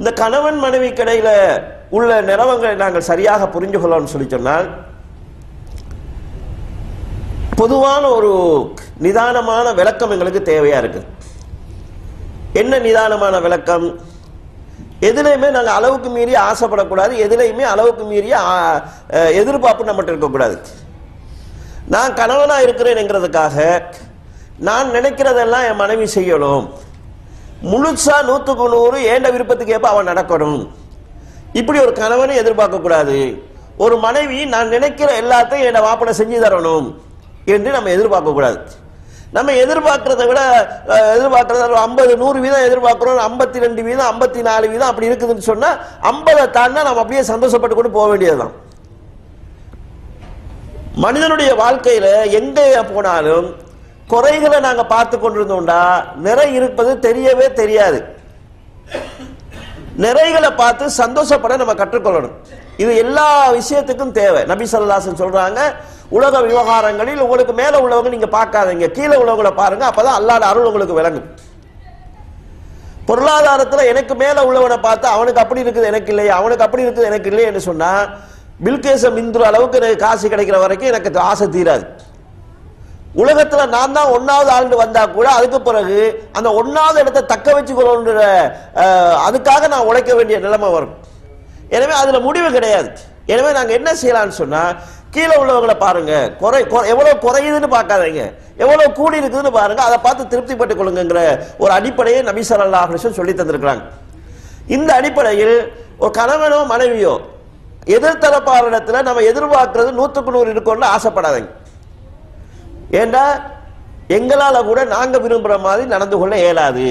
இந்த கணவன் மனைவி கிடையில உள்ள நிலவங்களை நாங்கள் சரியாக புரிஞ்சு கொள்ளணும்னு சொல்லி சொன்னால் பொதுவான ஒரு நிதானமான விளக்கம் எங்களுக்கு தேவையா இருக்கு என்ன நிதானமான விளக்கம் எதுலையுமே நாங்கள் அளவுக்கு மீறி ஆசைப்படக்கூடாது எதுலையுமே அளவுக்கு மீறிய ஆ, அஹ், எதிர்பார்ப்பு நம்மகிட்ட இருக்கக்கூடாது நான் கணவனா இருக்கிறேன்ங்கிறதுக்காக நான் நினைக்கிறதெல்லாம் என் மனைவி செய்யணும் முழுசா நூற்றுக்கு நூறு ஏண்ட விருப்பத்துக்கு ஏற்ப அவன் நடக்கணும் இப்படி ஒரு கணவனை எதிர்பார்க்க கூடாது ஒரு மனைவி நான் நினைக்கிற எல்லாத்தையும் என் மாப்பிள்ளை செஞ்சு தரணும் என்று நம்ம எதிர்பார்க்க கூடாது நம்ம எதிர்பார்க்கறதை விட அஹ், எதிர்பார்க்கறத ஒரு ஐம்பது நூறு வீதம் எதிர்பார்க்கிறோம் ஐம்பத்தி ரெண்டு வீதம் ஐம்பத்தி நாலு வீதம் அப்படி இருக்குதுன்னு சொன்னா ஐம்பதை தாண்டா நம்ம அப்படியே சந்தோஷப்பட்டு கொண்டு போக வேண்டியதுதான் மனிதனுடைய வாழ்க்கையில எங்க போனாலும் குறைகளை நாங்க பார்த்து கொண்டிருந்தோம்டா நிறை இருப்பது தெரியவே தெரியாது நிறைகளை பார்த்து சந்தோஷப்பட நம்ம கற்றுக்கொள்ளணும் இது எல்லா விஷயத்துக்கும் தேவை நபி ஸல்லல்லாஹு சொல்றாங்க உலக விவகாரங்களில் உங்களுக்கு மேல உள்ளவங்க நீங்க பார்க்காதீங்க கீழே உள்ளவங்களை பாருங்க அப்பதான் அல்லாஹ்வுடைய அருள் உங்களுக்கு விளங்கும் பொருளாதாரத்துல எனக்கு மேல உள்ளவனை பார்த்து அவனுக்கு அப்படி இருக்குது எனக்கு இல்லையா அவனுக்கு அப்படி இருக்குது எனக்கு இல்லையேன்னு சொன்னா பில்கேச மிந்துற அளவுக்கு எனக்கு காசு கிடைக்கிற வரைக்கும் எனக்கு ஆசை தீராது உலகத்துல நான் தான் ஒன்னாவது ஆண்டு வந்தா கூட அதுக்கு பிறகு அந்த ஒன்னாவது இடத்தை தக்க வச்சுக்கணுன்ற அஹ், அதுக்காக நான் உழைக்க வேண்டிய நிலைமை வரும் எனவே அதுல முடிவு கிடையாது எனவே நாங்க என்ன செய்யலாம்னு சொன்னா கீழே உள்ளவங்களை பாருங்க குறை குறை- எவ்வளவு குறையுதுன்னு பார்க்காதீங்க எவ்வளவு கூடி இருக்குதுன்னு பாருங்க அதை பார்த்து திருப்திப்பட்டுக் கொள்ளுங்கிற ஒரு அடிப்படையை நபி ஸல்லல்லாஹு அலைஹி வஸல்லம் சொல்லி தந்திருக்கிறாங்க இந்த அடிப்படையில் ஒரு கணவனோ மனைவியோ எதிர்த்தரப்பாரிடத்துல நம்ம எதிர்பார்க்கிறது நூற்றுக்கு நூறு இருக்கும்னு ஆசைப்படாதீங்க ஏண்டா எங்களால கூட நாங்க விரும்புற மாதிரி நடந்து கொள்ள இயலாது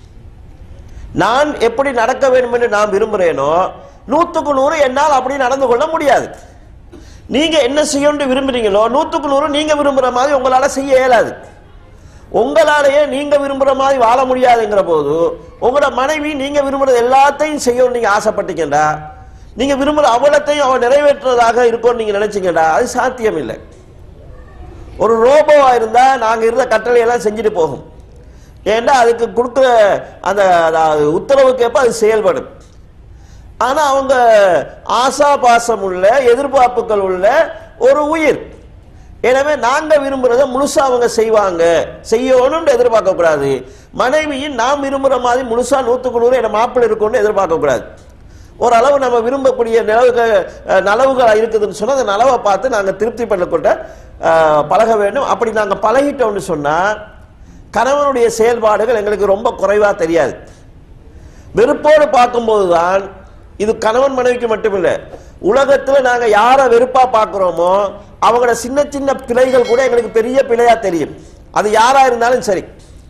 நான் எப்படி நடக்க வேண்டும் என்று நான் விரும்புறேனோ நூத்துக்கு நூறு என்னால் அப்படி நடந்து கொள்ள முடியாது நீங்க என்ன செய்யணும்னு விரும்புறீங்களோ நூத்துக்கு நூறு நீங்க விரும்புற மாதிரி உங்களால செய்ய இயலாது உங்களாலேயே நீங்க விரும்புற மாதிரி வாழ முடியாதுங்கிற போது உங்களோட மனைவி நீங்க விரும்புறது எல்லாத்தையும் செய்யணும் நீங்க ஆசைப்பட்டீங்கடா நீங்க விரும்புற அவலத்தையும் அவன் நிறைவேற்றுறதாக இருக்கும்னு நீங்க நினைச்சீங்கடா அது சாத்தியம் இல்லை ஒரு ரோபோவா இருந்தா நாங்க இருந்த கட்டளை எல்லாம் செஞ்சுட்டு போகும் ஏன்னா அதுக்கு கொடுக்குற அந்த அதாவது உத்தரவுக்கு ஏற்ப அது செயல்படும் ஆனா அவங்க ஆசா பாசம் உள்ள எதிர்பார்ப்புகள் உள்ள ஒரு உயிர் எனவே நாங்க விரும்புறத முழுசா அவங்க செய்வாங்க செய்யணும்னு எதிர்பார்க்க கூடாது மனைவியும் நாம் விரும்புற மாதிரி முழுசா நூத்துக்கு நூறு என்ன மாப்பிள்ளை இருக்கும்னு எதிர்பார்க்க கூடாது ஒரு அளவு நம்ம விரும்பக்கூடிய நிலவுகள் அஹ், நலவுகள் இருக்குதுன்னு சொன்னா அந்த நலவை பார்த்து நாங்க திருப்தி பண்ணக்கூட அஹ், பழக வேண்டும் அப்படி நாங்க பழகிட்டோம்னு சொன்னா கணவனுடைய செயல்பாடுகள் எங்களுக்கு ரொம்ப குறைவா தெரியாது வெறுப்போடு பார்க்கும்போது தான் இது கணவன் மனைவிக்கு மட்டுமில்லை உலகத்துல நாங்க யாரை வெறுப்பா பார்க்கிறோமோ அவங்களோட சின்ன சின்ன பிழைகள் கூட எங்களுக்கு பெரிய பிழையா தெரியும் அது யாரா இருந்தாலும் சரி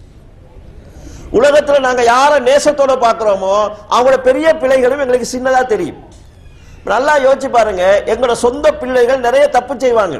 உலகத்துல நாங்க யாரை நேசத்தோட பார்க்கிறோமோ அவங்களோட பெரிய பிழைகளும் எங்களுக்கு சின்னதா தெரியும் நல்லா யோசிச்சு பாருங்க எங்களோட சொந்த பிள்ளைகள் நிறைய தப்பு செய்வாங்க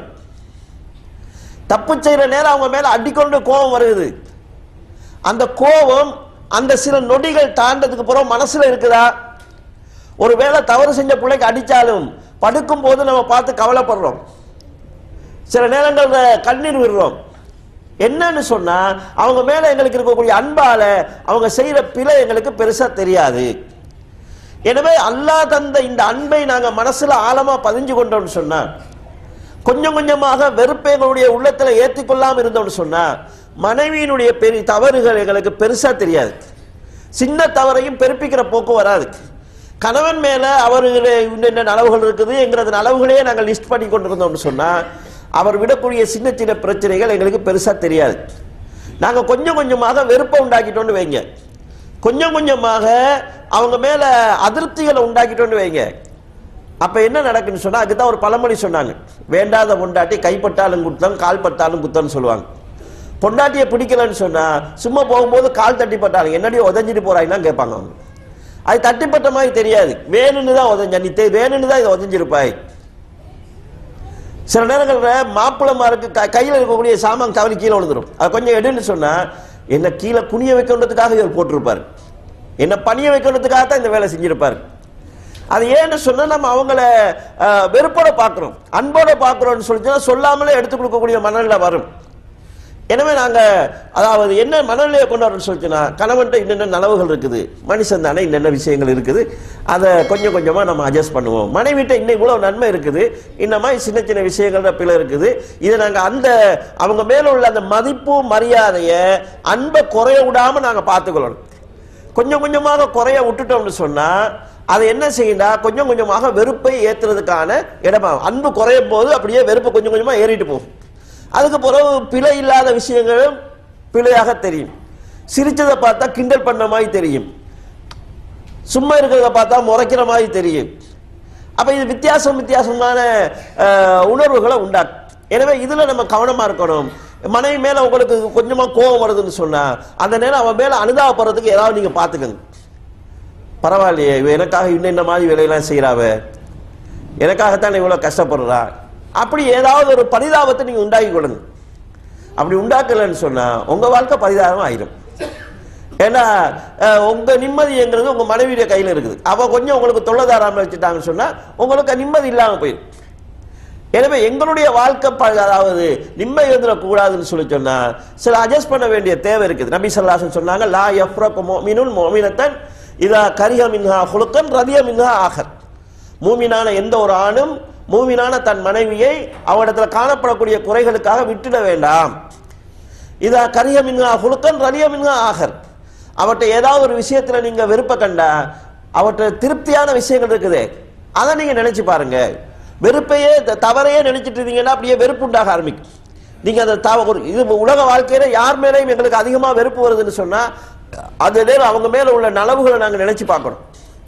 தப்பு செய்யற நேரம் அவங்க மேல அடிக்கொண்டு கோபம் வருது அந்த கோபம் அந்த சில நொடிகள் தாண்டதுக்கு பிறகு மனசுல இருக்குதா ஒருவேளை தவறு செஞ்ச பிள்ளைக்கு அடிச்சாலும் படுக்கும் போது நம்ம பார்த்து கவலைப்படுறோம் சில நேரங்கள்ல கண்ணீர் விடுறோம் என்னன்னு சொன்னா அவங்க மேல எங்களுக்கு இருக்கக்கூடிய அன்பால அவங்க செய்யற பிழை எங்களுக்கு பெருசா தெரியாது எனவே அல்லாஹ் தந்த இந்த அன்பை நாங்க மனசுல ஆழமா பதிஞ்சு கொண்டோம்னு சொன்னா கொஞ்சம் கொஞ்சமாக வெறுப்பை எங்களுடைய உள்ளத்துல ஏற்றிக்கொள்ளாம இருந்தோம்னு சொன்னா மனைவியினுடைய பெரிய தவறுகள் எங்களுக்கு பெருசா தெரியாது சின்ன தவறையும் பெருப்பிக்கிற போக்கு வராது கணவன் மேல அவர்களே இன்னென்ன நலவுகள் இருக்குது என்கிறது நலவுகளையே நாங்கள் லிஸ்ட் பண்ணி கொண்டிருந்தோம்னு சொன்னா அவர் விடக்கூடிய சின்ன சின்ன பிரச்சனைகள் எங்களுக்கு பெருசா தெரியாது நாங்க கொஞ்சம் கொஞ்சமாக வெறுப்பை உண்டாக்கிட்டோம்னு வைங்க கொஞ்சம் கொஞ்சமாக அவங்க மேல அதிருப்திகளை உண்டாக்கிட்டோம்னு வைங்க அப்ப என்ன நடக்குன்னு சொன்னா அதுதான் ஒரு பழமொழி சொன்னாங்க வேண்டாத பொண்டாட்டி கைப்பட்டாலும் குத்தம் கால் பட்டாலும் குத்தம்னு சொல்லுவாங்க பொண்டாட்டியை பிடிக்கலன்னு சொன்னா சும்மா போகும்போது கால் தட்டி பட்டாலும் என்னடி உதஞ்சிட்டு போறாங்கன்னா கேட்பாங்க அவங்க அது தட்டிப்பட்ட மாதிரி தெரியாது வேணும்னு தான் உதஞ்ச நீ தெ- வேணும்னு தான் இதை உதஞ்சிருப்பாய் சில நேரங்களில் மாப்பிளமாருக்கு க- கையில் இருக்கக்கூடிய சாமான் தவறி கீழே விழுந்துரும் அது கொஞ்சம் எடுன்னு சொன்னா என்ன கீழே குனிய வைக்கணுன்றதுக்காக இவர் போட்டிருப்பார் என்ன பணிய வைக்கணுன்றதுக்காக தான் இந்த வேலை செஞ்சிருப்பார் அது ஏன்னு சொன்னா நம்ம அவங்கள அஹ், வெறுப்போட பார்க்கிறோம் அன்போட பார்க்கிறோம்னு சொல்லிச்சுன்னா சொல்லாமலே எடுத்து கொடுக்கக்கூடிய மனநிலை வரும் எனவே நாங்க அதாவது என்ன மனநிலையை கொண்டு வரணும்னு சொல்லிச்சுன்னா கணவன்கிட்ட இன்னென்ன நனவுகள் இருக்குது மனுஷன் தானே இன்னென்ன விஷயங்கள் இருக்குது அதை கொஞ்சம் கொஞ்சமா நம்ம அட்ஜஸ்ட் பண்ணுவோம் மனைவிட்ட இன்னும் இவ்வளவு நன்மை இருக்குது இந்த மாதிரி சின்ன சின்ன விஷயங்கள்ல பிழை இருக்குது இதை நாங்க அந்த அவங்க மேல உள்ள அந்த மதிப்பு மரியாதைய அன்பை குறைய விடாம நாங்க பார்த்துக்கொள்ளணும் கொஞ்சம் கொஞ்சமாக குறைய விட்டுட்டோம்னு சொன்னா அதை என்ன செய்யண்டா கொஞ்சம் கொஞ்சமாக வெறுப்பை ஏத்துறதுக்கான இடமா அன்பு குறையும் போது அப்படியே வெறுப்பு கொஞ்சம் கொஞ்சமா ஏறிட்டு போகும் அதுக்கு பிறகு பிழை இல்லாத விஷயங்களும் பிழையாக தெரியும் சிரிச்சதை பார்த்தா கிண்டல் பண்ண மாதிரி தெரியும் சும்மா இருக்கிறத பார்த்தா முறைக்கிற மாதிரி தெரியும் அப்ப இது வித்தியாசம் வித்தியாசமான அஹ், உணர்வுகளை உண்டாக்கும் எனவே இதுல நம்ம கவனமா இருக்கணும் மனைவி மேல உங்களுக்கு கொஞ்சமா கோபம் வருதுன்னு சொன்னா அந்த நேரம் அவன் மேல அனுதாபப்படுறதுக்கு ஏதாவது நீங்க பாத்துக்கங்க பரவாயில்லையே இவ எனக்காக இன்னும் இந்த மாதிரி வேலையெல்லாம் செய்யறாவ எனக்காகத்தான் இவ்வளவு கஷ்டப்படுறா அப்படி ஏதாவது ஒரு பரிதாபத்தை நீங்க உண்டாக்கி கொடுங்க அப்படி உண்டாக்கலன்னு சொன்னா உங்க வாழ்க்கை பரிதாபம் ஆயிரும் ஏன்னா அஹ், உங்க நிம்மதிங்கிறது உங்க மனைவியுடைய கையில இருக்குது அவ கொஞ்சம் உங்களுக்கு தொல்லை தாராம வச்சுட்டாங்கன்னு சொன்னா உங்களுக்கு நிம்மதி இல்லாம போயிடும் எனவே எங்களுடைய வாழ்க்கை ப- அதாவது நிம்மதி வந்துடக்கூடாதுன்னு சொல்லி சொன்னா சில அட்ஜஸ்ட் பண்ண வேண்டிய தேவை இருக்குது நபி ஸல்லல்லாஹு சொன்னாங்க லா யஃப்ரகு முஃமினுன் முஃமினத்தன் இதா கரிஹ மின்ஹா ஹுலுக்கன் ரதிய மின்ஹா ஆகர் மூமினான எந்த ஒரு ஆணும் மூமினான தன் மனைவியை அவனிடத்துல காணப்படக்கூடிய குறைகளுக்காக விட்டுட வேண்டாம் இதா கரிய மின்ஹா ஹுலுக்கன் ரலிய மின்ஹா ஆகர் அவற்றை ஏதாவது ஒரு விஷயத்துல நீங்க வெறுப்ப கண்டா அவற்றை திருப்தியான விஷயங்கள் இருக்குது அதை நீங்க நினைச்சு பாருங்க வெறுப்பையே த- தவறையே நினைச்சிட்டு இருந்தீங்கன்னா அப்படியே வெறுப்பு உண்டாக ஆரம்பிக்கும் நீங்க அந்த தவ ஒரு இது உலக வாழ்க்கையில யார் மேலேயும் எங்களுக்கு அதிகமா வெறுப்பு வருதுன்னு சொன்னா அது நேரம் அவங்க மேல உள்ள நலவுகளை நாங்க நினைச்சு பார்க்கணும்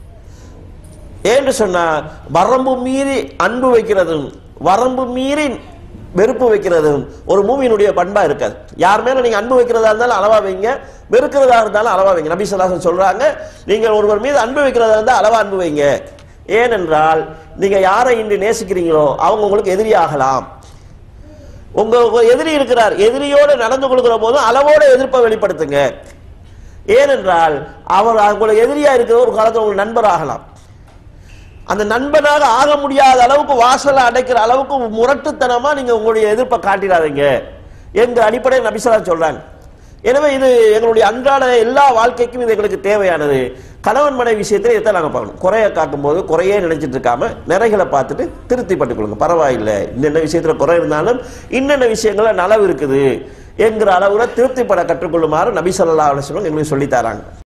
ஏன்னு சொன்னா வரம்பு மீறி அன்பு வைக்கிறதும் வரம்பு மீறி வெறுப்பு வைக்கிறதும் ஒரு மூவியினுடைய பண்பா இருக்காது யார் மேல நீங்க அன்பு வைக்கிறதா இருந்தாலும் அளவா வைங்க வெறுக்கிறதா இருந்தாலும் அளவா வைங்க நபி சொல்லாசன் சொல்றாங்க நீங்கள் ஒருவர் மீது அன்பு வைக்கிறதா இருந்தால் அளவா அன்பு வைங்க ஏனென்றால் நீங்க யாரை இன்று நேசிக்கிறீங்களோ அவங்க உங்களுக்கு எதிரி ஆகலாம் உங்க உங்க எதிரி இருக்கிறார் எதிரியோடு நடந்து கொள்கிற போது அளவோட எதிர்ப்பை வெளிப்படுத்துங்க ஏனென்றால் அவர் உங்களுக்கு எதிரியா இருக்கிற ஒரு காலத்தில் உங்களுக்கு நண்பர் ஆகலாம் அந்த நண்பனாக ஆக முடியாத அளவுக்கு வாசலை அடைக்கிற அளவுக்கு முரட்டுத்தனமா நீங்க உங்களுடைய எதிர்ப்பை காட்டிடாதீங்க எங்க அடிப்படையில் நபிசலா சொல்றாங்க எனவே இது எங்களுடைய அன்றாட எல்லா வாழ்க்கைக்கும் இது எங்களுக்கு தேவையானது கணவன் மனைவி விஷயத்துல இதை நாங்க பார்க்கணும் குறைய காக்கும் போது குறையே நினைச்சிட்டு இருக்காம நிறைகளை பார்த்துட்டு திருப்தி பட்டுக்கொள்ளுங்க பரவாயில்லை இன்னென்ன விஷயத்துல குறை இருந்தாலும் இன்னென்ன விஷயங்கள நலவு இருக்குது என்கிற அளவுல திருப்திப்பட கற்றுக்கொள்ளுமாறு நபி ஸல்லல்லாஹு அலைஹி வஸல்லம் எங்களுக்கு சொல்லித் தராங்க